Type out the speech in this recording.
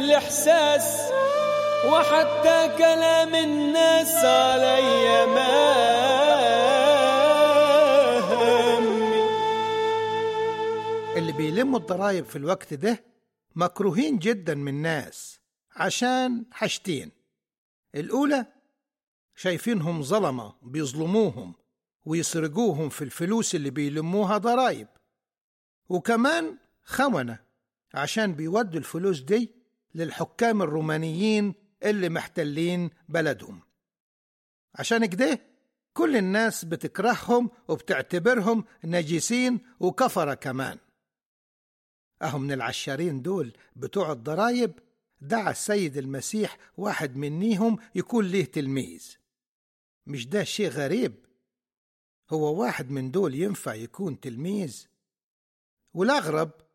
الإحساس وحتى كلام الناس علي ما همي اللي بيلموا الضرايب في الوقت ده مكروهين جدا من الناس عشان حاجتين الأولى شايفينهم ظلمة بيظلموهم ويسرقوهم في الفلوس اللي بيلموها ضرايب وكمان خونة عشان بيودوا الفلوس دي للحكام الرومانيين اللي محتلين بلدهم عشان كده كل الناس بتكرههم وبتعتبرهم نجسين وكفرة كمان أهو من العشارين دول بتوع الضرايب دعا السيد المسيح واحد منيهم يكون ليه تلميذ مش ده شيء غريب هو واحد من دول ينفع يكون تلميذ والأغرب